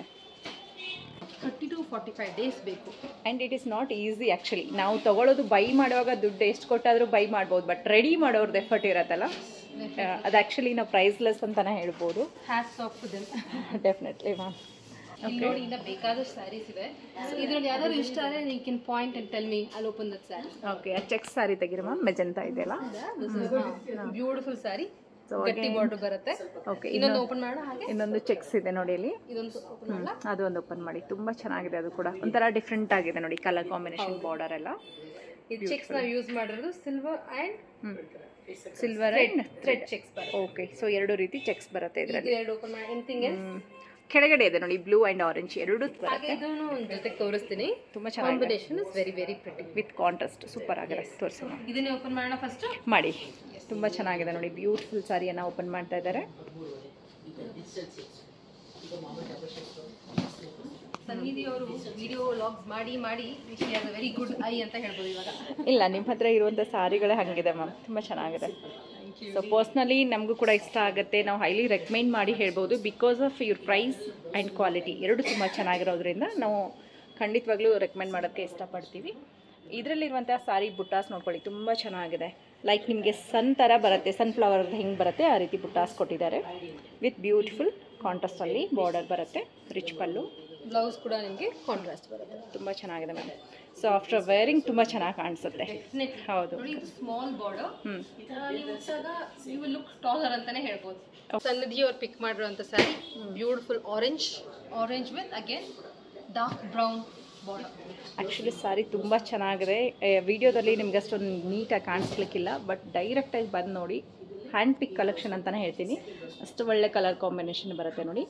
thirty to forty five days ಬೇಕು and it is not easy actually ನಾವು ತಗೊಳ್ಳೋದು ಬೈ ಮಾಡುವಾಗ ದುಡ್ಡು ಎಷ್ಟು ಕೊಟ್ಟಾದರೂ ಬೈ ಮಾಡ್ಬೋದು ಬಟ್ ರೆಡಿ ಮಾಡೋರ್ದು ಎಫರ್ಟ್ ಇರತ್ತಲ್ಲ ಆ, ಅದು ಆ್ಯಕ್ಚುಲಿ ನಾವು ಪ್ರೈಸ್ಲೆಸ್ ಅಂತಲೇ ಹೇಳ್ಬೋದು hats off to them definitely ma'am ಇಲ್ಲಿ ನೋಡಿ ಇನ್ನ ಬೇಕಾದಷ್ಟು ಸ್ಯಾರೀಸ್ ಇದೆ ಇದರಲ್ಲಿ ಯಾವ್ದಾದ್ರು ಇಷ್ಟ ಆದರೆ ನೀವು can point and tell me ಅಲ್ಲಿ ಓಪನ್ ದಟ್ ಸ್ಯಾರಿ ಓಕೆ ಆ ಚೆಕ್ ಸಾರಿ ತೆಗೀರಿ ಮ್ಯಾಮ್ ಮೆಜಂತ ಇದೆಯಲ್ಲ ಬ್ಯೂಟಿಫುಲ್ ಸ್ಯಾರಿ ಸೊ ಗಟ್ಟಿ ಬಾರ್ಡರ್ ಬರುತ್ತೆ ಓಕೆ ಇನ್ನೊಂದು ಓಪನ್ ಮಾಡೋಣ ಹಾಗೆ ಇನ್ನೊಂದು ಚೆಕ್ಸ್ ಇದೆ ನೋಡಿ ಇಲ್ಲಿ ಇದೊಂದು ಓಪನ್ ಹ್ಮ್, ಅದು ಒಂದು ಓಪನ್ ಮಾಡಿ ತುಂಬ ಚೆನ್ನಾಗಿದೆ ಅದು ಕೂಡ ಒಂಥರ ಡಿಫ್ರೆಂಟ್ ಆಗಿದೆ ನೋಡಿ ಕಲರ್ ಕಾಂಬಿನೇಷನ್ ಬಾರ್ಡರ್ ಎಲ್ಲ ಇದು ಚೆಕ್ಸ್ ನಾವು ಯೂಸ್ ಮಾಡಿರೋದು silver and silver thread checks ಬರುತ್ತೆ ಓಕೆ ಸೊ ಎರಡು ರೀತಿ ಚೆಕ್ಸ್ ಬರುತ್ತೆ ಇದರಲ್ಲಿ ಇದು ಎರಡು ಓಪನ್ ಮಾಡಿ ಎನಿಥಿಂಗ್ ಎಲ್ಸ್ ಕೆಳಗಡೆ ಇದೆ ನೋಡಿ ಬ್ಲೂ ಆ್ಯಂಡ್ ಆರೆಂಜ್ ಎರಡು ಹಾಗೆ ಬರುತ್ತೆ ಇದನ್ನು ಒಂದು ಜೊತೆಗೆ ತೋರಿಸ್ತೀನಿ ತುಂಬ ಚೆನ್ನಾಗಿದೆ combination is very very pretty with contrast super ಆಗಿದೆ ತೋರಿಸಿ ಮ್ಯಾಮ್ ಇದನ್ನೇ ಓಪನ್ ಮಾಡೋಣ ಫಸ್ಟ್ ಮಾಡಿ ತುಂಬ ಚೆನ್ನಾಗಿದೆ ನೋಡಿ ಬ್ಯೂಟಿಫುಲ್ ಸಾರಿಯನ್ನು ಓಪನ್ ಮಾಡ್ತಾ ಇದ್ದಾರೆ ಸನ್ನಿಧಿ ಅವರು ವಿಡಿಯೋ ಲಾಗ್ಸ್ ಮಾಡಿ ಮಾಡಿ she has a very good eye ಅಂತ ಹೇಳ್ಬೋದು ಇವಾಗ ಇಲ್ಲ ನಿಮ್ಮ ಹತ್ರ ಇರುವಂಥ ಸಾರಿಗಳೇ ಹಾಗಿದೆ ಮ್ಯಾಮ್ ತುಂಬ ಚೆನ್ನಾಗಿದೆ ಸೊ ಪರ್ಸ್ನಲಿ ನಮಗೂ ಕೂಡ ಇಷ್ಟ ಆಗುತ್ತೆ ನಾವು ಹೈಲಿ ರೆಕಮೆಂಡ್ ಮಾಡಿ ಹೇಳ್ಬೋದು because of your price and quality ಎರಡು ತುಂಬ ಚೆನ್ನಾಗಿರೋದ್ರಿಂದ ನಾವು ಖಂಡಿತವಾಗ್ಲೂ ರೆಕಮೆಂಡ್ ಮಾಡೋಕ್ಕೆ ಇಷ್ಟಪಡ್ತೀವಿ ಇದರಲ್ಲಿರುವಂಥ ಸಾರಿ ಬುಟ್ಟಾಸ್ ನೋಡ್ಕೊಳ್ಳಿ ತುಂಬ ಚೆನ್ನಾಗಿದೆ ಲೈಕ್ ನಿಮಗೆ ಸನ್ ಥರ ಬರುತ್ತೆ ಸನ್ಫ್ಲವರ್ ಹೆಂಗೆ ಬರುತ್ತೆ ಆ ರೀತಿ ಬುಟ್ಟಾಸ್ ಕೊಟ್ಟಿದ್ದಾರೆ ವಿತ್ ಬ್ಯೂಟಿಫುಲ್ ಕಾಂಟ್ರಾಸ್ಟಲ್ಲಿ ಬಾರ್ಡರ್ ಬರುತ್ತೆ ರಿಚ್ ಪಲ್ಲು ಬ್ಲೌಸ್ ಕೂಡ ನಿಮಗೆ ಕಾಂಟ್ರಾಸ್ಟ್ ಬರುತ್ತೆ ತುಂಬ ಚೆನ್ನಾಗಿದೆ ಮ್ಯಾಮ್ ಸೊ ಆಫ್ಟರ್ ವೇರಿಂಗ್ ತುಂಬ ಚೆನ್ನಾಗಿ ಕಾಣಿಸುತ್ತೆ ಡೆಫಿನೆಟ್ಲಿ ಹೌದು ನೋಡಿ ಇದು ಸ್ಮಾಲ್ ಬಾರ್ಡರ್ ಹ್ಞೂ ನೀವು ಉಟ್ಟಾಗ ಯು ವಿಲ್ ಲುಕ್ ಟಾಲರ್ ಅಂತಾನೆ ಹೇಳ್ಬೋದು ಸನ್ನದಿ ಅವ್ರು ಪಿಕ್ ಮಾಡಿರುವಂಥ sari beautiful orange orange with again dark brown border actually sari ತುಂಬ ಚೆನ್ನಾಗಿದೆ ವಿಡಿಯೋದಲ್ಲಿ ನಿಮ್ಗೆ ಅಷ್ಟೊಂದು ನೀಟಾಗಿ ಕಾಣಿಸ್ಲಿಕ್ಕಿಲ್ಲ ಬಟ್ ಡೈರೆಕ್ಟಾಗಿ ಬಂದು ನೋಡಿ ಹ್ಯಾಂಡ್ ಪಿಕ್ ಕಲೆಕ್ಷನ್ ಅಂತಲೇ ಹೇಳ್ತೀನಿ ಅಷ್ಟು ಒಳ್ಳೆ ಕಲರ್ ಕಾಂಬಿನೇಷನ್ ಬರುತ್ತೆ ನೋಡಿ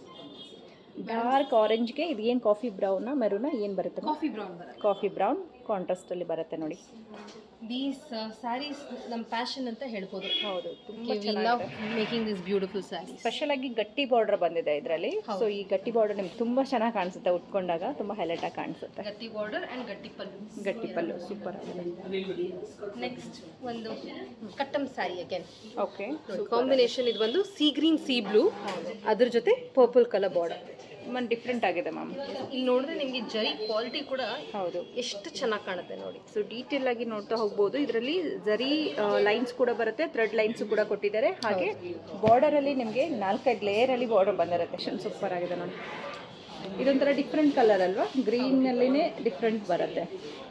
ಡಾರ್ಕ್ ಆರೆಂಜ್ಗೆ ಇದು ಏನು ಕಾಫಿ ಬ್ರೌನ ಮೆರೂನ ಏನು ಬರುತ್ತೆ ಕಾಫಿ ಬ್ರೌನ್ ಬರುತ್ತೆ ಕಾಫಿ ಬ್ರೌನ್ ಕಾಂಟ್ರಾಸ್ಟಲ್ಲಿ ಬರುತ್ತೆ ನೋಡಿ ದೀಸ್ ಸ್ಯಾರೀಸ್ ನಮ್ಮ ಪ್ಯಾಷನ್ ಅಂತ ಹೇಳ್ಬೋದು ಹೌದು ತುಂಬ we love making this beautiful saris special ಆಗಿ ಗಟ್ಟಿ ಬಾರ್ಡರ್ ಬಂದಿದೆ ಇದರಲ್ಲಿ ಸೊ ಈ ಗಟ್ಟಿ ಬಾರ್ಡರ್ ನಿಮ್ಗೆ ತುಂಬ ಚೆನ್ನಾಗಿ ಕಾಣಿಸುತ್ತೆ ಉಟ್ಕೊಂಡಾಗ ತುಂಬ ಹೈಲೈಟ್ ಆಗಿ ಕಾಣಿಸುತ್ತೆ ಗಟ್ಟಿ ಬಾರ್ಡರ್ ಆ್ಯಂಡ್ ಗಟ್ಟಿ ಪಲ್ಲು ಗಟ್ಟಿ ಪಲ್ಲು ಸೂಪರ್ ಆಗಿದೆ ನೆಕ್ಸ್ಟ್ ಒಂದು ಕಟ್ಟಮ್ ಸ್ಯಾರಿ ಅಗೇನ್ ಓಕೆ ಕಾಂಬಿನೇಷನ್ ಇದು ಬಂದು ಸಿ ಗ್ರೀನ್ ಸಿ ಬ್ಲೂ ಅದ್ರ ಜೊತೆ ಪರ್ಪಲ್ ಕಲರ್ ಬಾರ್ಡರ್ ತುಂಬ ಡಿಫ್ರೆಂಟ್ ಆಗಿದೆ ಮ್ಯಾಮ್ ಇಲ್ಲಿ ನೋಡಿದ್ರೆ ನಿಮಗೆ ಜರಿ ಕ್ವಾಲಿಟಿ ಕೂಡ ಹೌದು ಎಷ್ಟು ಚೆನ್ನಾಗಿ ಕಾಣುತ್ತೆ ನೋಡಿ ಸೊ ಡೀಟೇಲ್ ಆಗಿ ನೋಡ್ತಾ ಹೋಗ್ಬೋದು ಇದರಲ್ಲಿ ಜರಿ ಲೈನ್ಸ್ ಕೂಡ ಬರುತ್ತೆ ಥ್ರೆಡ್ ಲೈನ್ಸ್ ಕೂಡ ಕೊಟ್ಟಿದ್ದಾರೆ ಹಾಗೆ ಬಾರ್ಡರ್ ಅಲ್ಲಿ ನಿಮಗೆ ನಾಲ್ಕೈದು ಲೇಯರ್ ಅಲ್ಲಿ ಬಾರ್ಡರ್ ಬಂದಿರುತ್ತೆ ಸೂಪರ್ ಆಗಿದೆ ನೋಡಿ ಇದೊಂಥರ ಡಿಫ್ರೆಂಟ್ ಕಲರ್ ಅಲ್ವಾ ಗ್ರೀನ್ ಅಲ್ಲಿನೇ ಡಿಫ್ರೆಂಟ್ ಬರುತ್ತೆ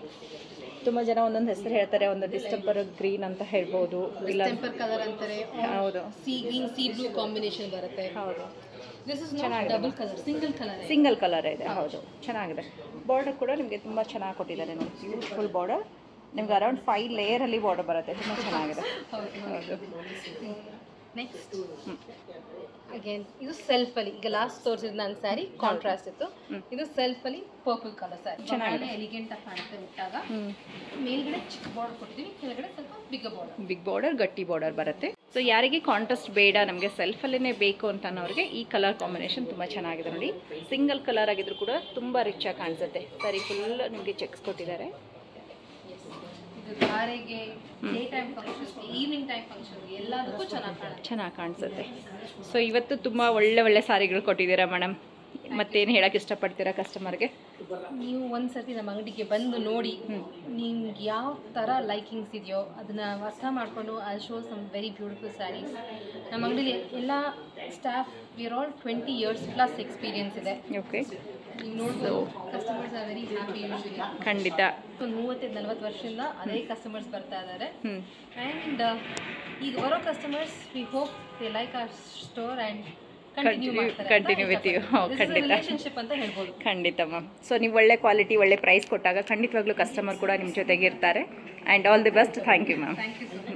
ತುಂಬ ಜನ ಒಂದೊಂದು ಹೆಸರು ಹೇಳ್ತಾರೆ ಒಂದು ಡಿಸ್ಟಂಬರ್ ಗ್ರೀನ್ ಅಂತ ಹೇಳ್ಬೋದು ಇಲ್ಲ ಟೆಂಪರ್ ಕಲರ್ ಅಂತಾರೆ ಹೌದು sea green sea blue combination ಬರುತ್ತೆ ಹೌದು this is not double colour single colour single colour ಇದೆ ಹೌದು ಚೆನ್ನಾಗಿದೆ ಬಾರ್ಡರ್ ಕೂಡ ನಿಮಗೆ ತುಂಬ ಚೆನ್ನಾಗಿ ಕೊಟ್ಟಿದ್ದಾರೆ ನೋಡಿ ಬ್ಯೂಟಿಫುಲ್ ಬಾರ್ಡರ್ ನಿಮ್ಗೆ ಅರೌಂಡ್ ಫೈವ್ ಲೇಯರಲ್ಲಿ ಬಾರ್ಡರ್ ಬರುತ್ತೆ ತುಂಬ ಚೆನ್ನಾಗಿದೆ ಹೌದು ನೆಕ್ಸ್ಟ್ ಅಗೇನ್ ಇದು ಸೆಲ್ಫ್ ಅಲ್ಲಿ ಈಗ ಲಾಸ್ಟ್ ತೋರಿಸಿದ ನನ್ನ ಸ್ಯಾರಿ ಕಾಂಟ್ರಾಸ್ಟ್ ಇತ್ತು ಇದು ಸೆಲ್ಫ್ ಅಲ್ಲಿ ಪರ್ಪಲ್ ಕಲರ್ ಸ್ಯಾರಿ ಚೆನ್ನಾಗಿದೆ ಎಲಿಗೆಂಟ್ ಆಗಿ ಕಾಣುತ್ತೆ ಉಟ್ಟಾಗ ಹ್ಞೂ ಮೇಲ್ಗಡೆ ಚಿಕ್ಕ ಬಾರ್ಡರ್ ಕೊಡ್ತೀವಿ ಕೆಳಗಡೆ ಸ್ವಲ್ಪ ಬಿಗ್ ಬಾರ್ಡರ್ ಬಿಗ್ ಬಾರ್ಡರ್ ಗಟ್ಟಿ ಬಾರ್ಡರ್ ಬರುತ್ತೆ ಸೊ ಯಾರಿಗೆ ಕಾಂಟ್ರಾಸ್ಟ್ ಬೇಡ ನಮಗೆ ಸೆಲ್ಫಲ್ಲೇ ಬೇಕು ಅಂತ ಅನ್ನೋರಿಗೆ ಈ ಕಲರ್ ಕಾಂಬಿನೇಷನ್ ತುಂಬ ಚೆನ್ನಾಗಿದೆ ನೋಡಿ ಸಿಂಗಲ್ ಕಲರ್ ಆಗಿದ್ರು ಕೂಡ ತುಂಬ ರಿಚ್ ಆಗಿ ಕಾಣಿಸುತ್ತೆ ಸರಿ ಫುಲ್ ನಿಮಗೆ ಚೆಕ್ಸ್ ಕೊಟ್ಟಿದ್ದಾರೆ ಇದು ಧಾರೆಗೆ ಡೇ ಟೈಮ್ ಫಂಕ್ಷನ್ಸ್ಗೆ ಈವ್ನಿಂಗ್ ಟೈಮ್ ಫಂಕ್ಷನ್ಗೆ ಎಲ್ಲದಕ್ಕೂ ಚೆನ್ನಾಗಿ ಕಾಣುತ್ತೆ ಚೆನ್ನಾಗಿ ಕಾಣಿಸುತ್ತೆ ಸೊ ಇವತ್ತು ತುಂಬ ಒಳ್ಳೆ ಒಳ್ಳೆ ಸಾರಿಗಳು ಕೊಟ್ಟಿದ್ದೀರಾ ಮೇಡಮ್ ಮತ್ತೇನು ಹೇಳಕ್ಕೆ ಇಷ್ಟಪಡ್ತೀರಾ ಕಸ್ಟಮರ್ಗೆ ನೀವು ಒಂದ್ಸತಿ ನಮ್ಮ ಅಂಗಡಿಗೆ ಬಂದು ನೋಡಿ ನಿಮ್ಗೆ ಯಾವ ಥರ ಲೈಕಿಂಗ್ಸ್ ಇದೆಯೋ ಅದನ್ನ ಅರ್ಥ ಮಾಡಿಕೊಂಡು I show some very beautiful saris ನಮ್ಮ ಅಂಗಡಿಲಿ ಎಲ್ಲ staff were all twenty years plus experience ಇದೆ ಓಕೆ ನೀವು ನೋಡ್ಬೋದು customers are very happy usually ಖಂಡಿತ ಒಂದು ಮೂವತ್ತೈದು ನಲ್ವತ್ತು ವರ್ಷದಿಂದ ಅದೇ ಕಸ್ಟಮರ್ಸ್ ಬರ್ತಾ ಇದ್ದಾರೆ ಹ್ಞೂ ಆ್ಯಂಡ್ ಈಗ ಬರೋ customers we hope they like our store and continue Continue- ಮಾಡ್ತಾರೆ continue with you. ಹೌದು, ಖಂಡಿತ. ರಿಲೇಶನ್ಶಿಪ್ ಅಂತ ಹೇಳ್ಬೋದು ಖಂಡಿತ ಮ್ಯಾಮ್ ಸೊ ನೀವು ಒಳ್ಳೆ ಕ್ವಾಲಿಟಿ ಒಳ್ಳೆ ಪ್ರೈಸ್ ಕೊಟ್ಟಾಗ ಖಂಡಿತವಾಗ್ಲೂ ಕಸ್ಟಮರ್ ಕೂಡ ನಿಮ್ಮ ಜೊತೆಗೆ ಇರ್ತಾರೆ and all the best thank you ma'am thank you so much